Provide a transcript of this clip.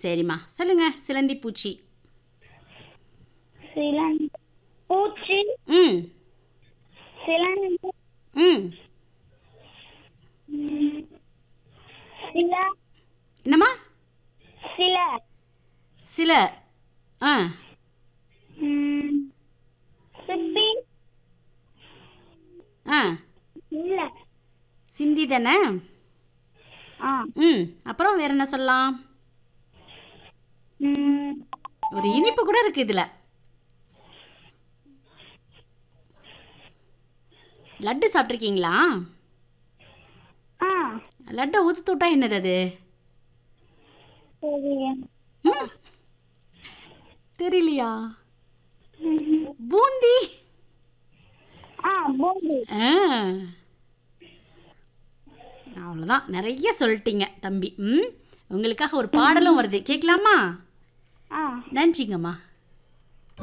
சரிம்மா சொல்லுங்க சிலந்தி பூச்சி சிலந்தி பூச்சி ம் சிலந்தி ம் சில என்னம்மா சில சில ஆ ம், சிப்பி ஆ இல்ல சிந்தி தானே ஆ ம் அப்புறம் வேற என்ன சொல்லலாம் ம், ஒரு இனிப்பு கூட இருக்கு இதில் லட்டு சாப்பிட்ருக்கீங்களா ஆ லட்டை ஊத்து விட்டா என்னது அது சரி ம். தெரியலையா பூந்தி ஆ பூந்தி ஆ அவ்வளோதான் நிறைய சொல்லிட்டீங்க தம்பி ம் உங்களுக்காக ஒரு பாடலும் வருது கேட்கலாமா ஆ நன்றிங்கம்மா